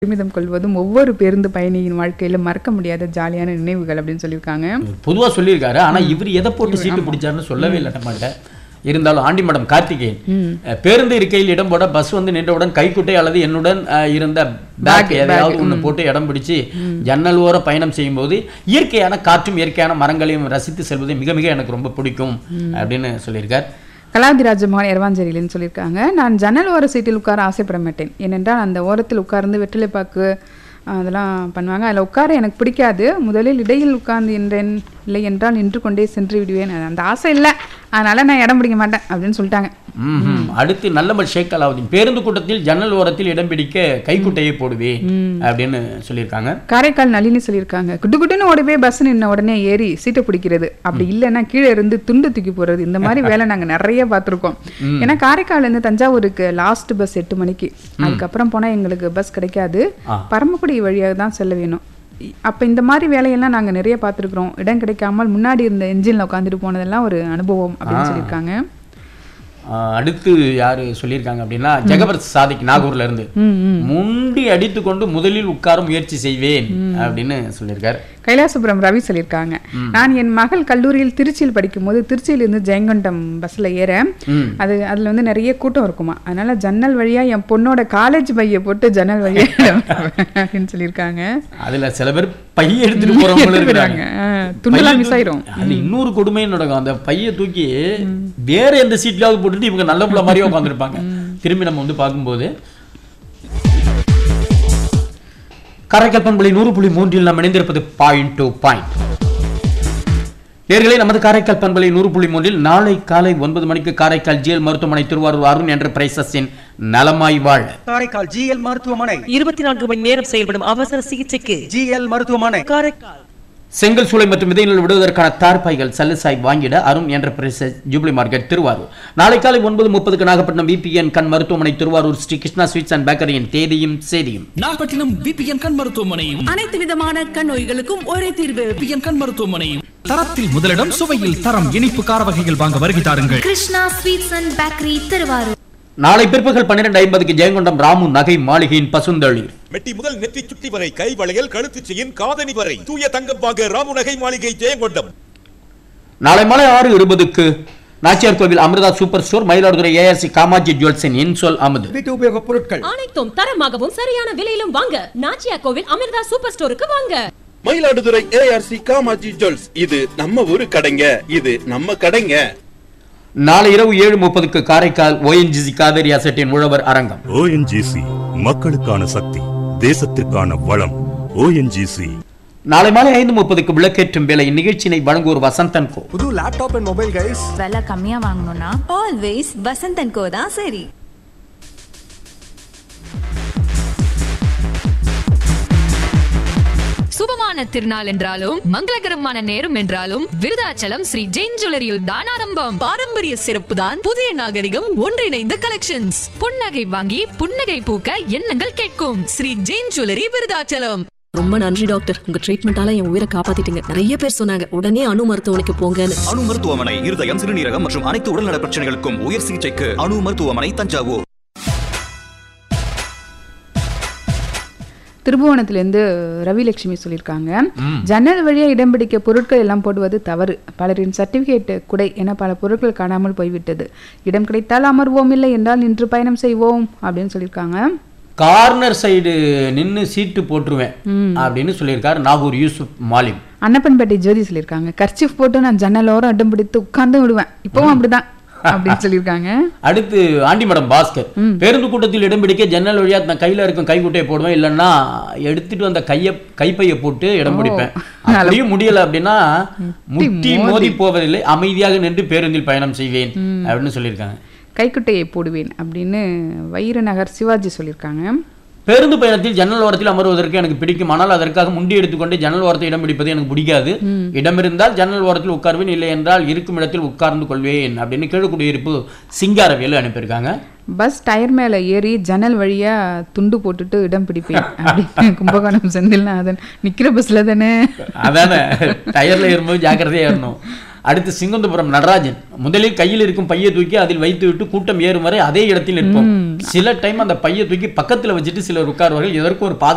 பெருமிதம் கொள்வதும் ஒவ்வொரு பேருந்து பயணியின் வாழ்க்கையில மறக்க முடியாத ஜாலியான நினைவுகள் அப்படின்னு சொல்லியிருக்காங்க பொதுவா சொல்லியிருக்காரு ஆனா இவர் எதை போட்டு சீட்டு பிடிச்சாருன்னு சொல்லவே இல்லை நம்மகிட்ட இருந்தாலும் ஆண்டி மேடம் கார்த்திகேயன் அஹ், பேருந்து இருக்கையில் இடம் போட பஸ் வந்து நின்றவுடன் கைக்குட்டை அல்லது என்னுடன் அஹ், இருந்த பேக் எதையாவது ஒண்ணு போட்டு இடம் பிடிச்சு ஜன்னல் ஓர பயணம் செய்யும்போது இயற்கையான காற்றும் இயற்கையான மரங்களையும் ரசித்து செல்வது மிக மிக எனக்கு ரொம்ப பிடிக்கும் அப்படின்னு சொல்லியிருக்கார் கலாதி ராஜமோகன் எரவாஞ்சேரியிலன்னு சொல்லியிருக்காங்க நான் ஜன்னல் ஓர சீட்டில் உட்கார ஆசைப்பட மாட்டேன் ஏனென்றால் அந்த ஓரத்தில் உட்கார்ந்து வெற்றிலைப்பாக்கு அதெல்லாம் பண்ணுவாங்க அதில் உட்கார எனக்கு பிடிக்காது முதலில் இடையில் உட்கார்ந்து என்றேன் இல்லை என்றால் நின்று கொண்டே சென்று விடுவேன் அந்த ஆசை இல்லை அதனால நான் இடம் பிடிக்க மாட்டேன் அப்படின்னு சொல்லிட்டாங்க ம்ஹும். அடுத்து நல்லமல் ஷேக் அலாவுதீன் பேருந்து கூட்டத்தில் ஜன்னல் ஓரத்தில் இடம் பிடிக்க கைக்குட்டையை போடுவேன் அப்படின்னு சொல்லியிருக்காங்க காரைக்கால் நளினி சொல்லியிருக்காங்க குட்டு குட்டுன்னு ஓடி போய் பஸ் நின்ன உடனே ஏறி சீட்டை பிடிக்கிறது அப்படி இல்லைன்னா கீழே இருந்து துண்டு தூக்கி போடுறது இந்த மாதிரி வேலை நாங்க நிறைய பார்த்துருக்கோம் ஏன்னா காரைக்கால்ல இருந்து தஞ்சாவூருக்கு லாஸ்ட் பஸ் எட்டு மணிக்கு அதுக்கப்புறம் போனா எங்களுக்கு பஸ் கிடைக்காது ஆ. பரமக்குடி வழியாக தான் செல்ல வேணும் இ- அப்ப இந்த மாதிரி வேலையெல்லாம் நாங்க நிறைய பார்த்துருக்குறோம் இடம் கிடைக்காமல் முன்னாடி இருந்த என்ஜின்ல உட்காந்துட்டு போனதெல்லாம் ஒரு அனுபவம் அப்படின்னு சொல்லியிருக்காங்க ஆஹ் அடுத்து யாரு சொல்லியிருக்காங்க அப்படின்னா ஜெகபர் சாதிக் நாகூர்ல இருந்து ம் ம் முண்டி அடித்துக்கொண்டு முதலில் உட்கார முயற்சி செய்வேன் அப்படின்னு சொல்லியிருக்காரு கைலாசபுரம் ரவி சொல்லியிருக்காங்க நான் என் மகள் கல்லூரியில் திருச்சியில் படிக்கும்போது திருச்சியிலிருந்து ஜெயங்கொண்டம் பஸ்ல ஏற ம். அது அதுல வந்து நிறைய கூட்டம் இருக்குமா அதனால ஜன்னல் வழியா என் பொண்ணோட காலேஜ் பைய போட்டு ஜன்னல் வழியா அப்படின்னு சொல்லியிருக்காங்க அதுல சில பேர் பைய எடுத்துட்டு போறவங்களும் இருக்கிறாங்க போயிடுறாங்க. ஆ, துண்டுலாம் பைய மிஸ் ஆயிரும் தூக்கி- அது இன்னொரு கொடுமையும் நடக்கும் அந்த பைய தூக்கி வேற எந்த சீட்லயாவது போட்டுட்டு இவங்க நல்ல புள்ள மாதிரியே உட்காந்துருப்பாங்க திரும்பி நம்ம வந்து பார்க்கும்போது காரைக்கால் பண்புலை நூறு புள்ளி மூன்றில் நாம் இணைந்திருப்பது பாயிண்ட் டு பாயிண்ட் நேர்களே நமது காரைக்கால் பண்பலை நூறு புள்ளி மூன்றில் நாளை காலை ஒன்பது மணிக்கு காரைக்கால் ஜிஎல் மருத்துவமனை திருவாரூர் அருண் என்ற பிரைசஸின் நலமாய் வாழ காரைக்கால் ஜிஎல் மருத்துவமனை இருபத்தி நான்கு மணி நேரம் செயல்படும் அவசர சிகிச்சைக்கு ஜிஎல் மருத்துவமனை காரைக்கால் செங்கல் சூளை மற்றும் விதைகள் விடுவதற்கான தார்பாய்கள் சல்லுசாய் வாங்கிட அருண் என்ற பிரச- ஜூப்ளி மார்க்கெட் திருவாரூர் நாளை காலை ஒன்பது முப்பதுக்கு நாகப்பட்டினம் விபிஎன் கண் மருத்துவமனை திருவாரூர் ஸ்ரீ கிருஷ்ணா ஸ்வீட்ஸ் அண்ட் பேக்கரியின் தேதியும் செய்தியும் நாகப்பட்டினம் விபிஎன் கண் மருத்துவமனையும் அனைத்து விதமான கண் நோய்களுக்கும் ஒரே தீர்வு விபிஎன் கண் மருத்துவமனையும் தரத்தில் முதலிடம் சுவையில் தரம் இனிப்பு கார வகைகள் வாங்க வருகை தாருங்கள் Krishna sweets and bakery Tiruvarur நாளை பிற்பகல் பன்னிரண்டு ஐம்பதுக்கு ஜெயங்கொண்டம் ராமு நகை மாளிகையின் பசுந்தளிர் மெட்டி முதல் நெற்றி சுட்டி வரை கை வளையல் கழுத்துச் செயின் காதணி வரை தூய தங்கம் வாங்க ராமுநகை மாளிகை ஜெயங்கொண்டம் நாளை மாலை ஆறு இருபதுக்கு Nachiyar Koil Amrita super store Mayiladuthurai ARC Kamaji ஜுவல்ஸின் இன்சொல் அமுது வீட்டு உபயோகப் பொருட்கள் அனைத்தும் தரமாகவும் சரியான விலையிலும் வாங்க நாச்சியா கோவில் அமிர்தா சூப்பர் ஸ்டோருக்கு வாங்க மயிலாடுதுறை ஏஆர்சி காமாஜி ஜுவல்ஸ் இது நம்ம ஊரு கடைங்க இது நம்ம கடைங்க நாளை இரவு ஏழு முப்பதுக்கு காரைக்கால் ஓஎன்ஜிசி காவேரி அசட்டின் உழவர் அரங்கம் ஓஎன்ஜிசி மக்களுக்கான சக்தி தேசத்திற்கான வளம் ஓஎன்ஜிசி நாளை மாலை ஐந்து முப்பதுக்கு விளக்கேற்றும் வேலை இந்நிகழ்ச்சியினை வழங்குவோர் வசந்தன் கோ புது லேப்டாப் அண்ட் மொபைல் கைஸ் விலை கம்மியா வாங்கணும்னா ஆல்வேஸ் வசந்தன் கோ தான் சரி சுபமான திருநாள் என்றாலும் மங்களகரமான நேரம் என்றாலும் விருதாச்சலம் ஸ்ரீ ஜெயின் ஜுவல்லரியில் தான் ஆரம்பம் பாரம்பரிய சிறப்பு தான் புதிய நாகரிகம் ஒன்றிணைந்த கலெக்ஷன்ஸ் புன்னகை வாங்கி புன்னகை பூக்க எண்ணங்கள் கேட்கும் ஸ்ரீ ஜெயின் ஜுவல்லரி விருதாச்சலம் ரொம்ப நன்றி டாக்டர் உங்க ட்ரீட்மெண்டால என் உயிரை காப்பாத்திட்டீங்க நிறைய பேர் சொன்னாங்க உடனே அணு மருத்துவமனைக்கு போங்கன்னு அணு மருத்துவமனை இருதயம் சிறுநீரகம் மற்றும் அனைத்து உடல்நல பிரச்சனைகளுக்கும் உயர் சிகிச்சைக்கு அணு மருத்துவமனை தஞ்சாவூர் திருபுவனத்திலேருந்து ரவிலட்சுமி சொல்லியிருக்காங்க ஜன்னல் வழியா இடம் பிடிக்க பொருட்கள் எல்லாம் போடுவது தவறு பலரின் சர்டிபிகேட் குடை என பல பொருட்கள் காணாமல் போய்விட்டது இடம் கிடைத்தால் அமர்வோம் இல்லை என்றால் நின்று பயணம் செய்வோம் அப்படின்னு சொல்லியிருக்காங்க கார்னர் சைடு நின்னு சீட்டு போட்டுருவேன் அப்படின்னு சொல்லியிருக்காரு நாகூர் யூசுப் மாலிம் அன்னப்பன்பேட்டை ஜோதி சொல்லியிருக்காங்க கர்ச்சிஃப் போட்டு நான் ஜன்னலோரம் அடம் பிடித்து உட்கார்ந்து விடுவேன் இப்பவும் அப்படிதான் அப்படின்னு சொல்லியிருக்காங்க அடுத்து ஆண்டி மேடம் பாஸ்கர் பேருந்து கூட்டத்தில் இடம் பிடிக்க ஜன்னல் வழியா நான் கையில இருக்கும் கைக்குட்டையை போடுவேன் இல்லைன்னா எடுத்துட்டு வந்த கைய கைப்பையை போட்டு இடம் பிடிப்பேன் அப்படியும் முடியல அப்படின்னா முட்டி மோதி போவதில்லை அமைதியாக நின்று பேருந்தில் பயணம் செய்வேன் அப்படின்னு சொல்லியிருக்காங்க கைக்குட்டையை போடுவேன் அப்படின்னு வைர நகர் சிவாஜி சொல்லியிருக்காங்க பேருந்து பயணத்தில் ஜன்னல் ஓரத்தில் அமர்வதற்கு எனக்கு பிடிக்கும் ஆனால் அதற்காக முண்டி எடுத்துக்கொண்டு ஜன்னல் ஓரத்தை இடம் பிடிப்பது எனக்கு பிடிக்காது இடம் இருந்தால் ஜன்னல் ஓரத்தில் உட்கார்வேன் இல்லை என்றால் இருக்கும் இடத்தில் உட்கார்ந்து கொள்வேன் அப்படின்னு கீழ்குடியிருப்பு சிங்காரவேலு அனுப்பியிருக்காங்க பஸ் டயர் மேல ஏறி ஜன்னல் வழியா துண்டு போட்டுட்டு இடம் பிடிப்பேன் அப்படின்னு கும்பகோணம் செந்தில்நாதன் நிக்கிற பஸ்ல தானே அதானே டயர்ல ஏறும்போது ஜாக்கிரதையா ஏறணும் அடுத்து சிங்கந்தபுரம் நடராஜன் முதலில் கையில் இருக்கும் பையை தூக்கி அதில் வைத்து விட்டு கூட்டம் ஏறும் வரை அதே இடத்தில் நிற்போம் சில டைம் அந்த பையை தூக்கி பக்கத்துல வச்சுட்டு சிலர் உட்காருவார்கள் எதற்கும் ஒரு பாதுகாப்பு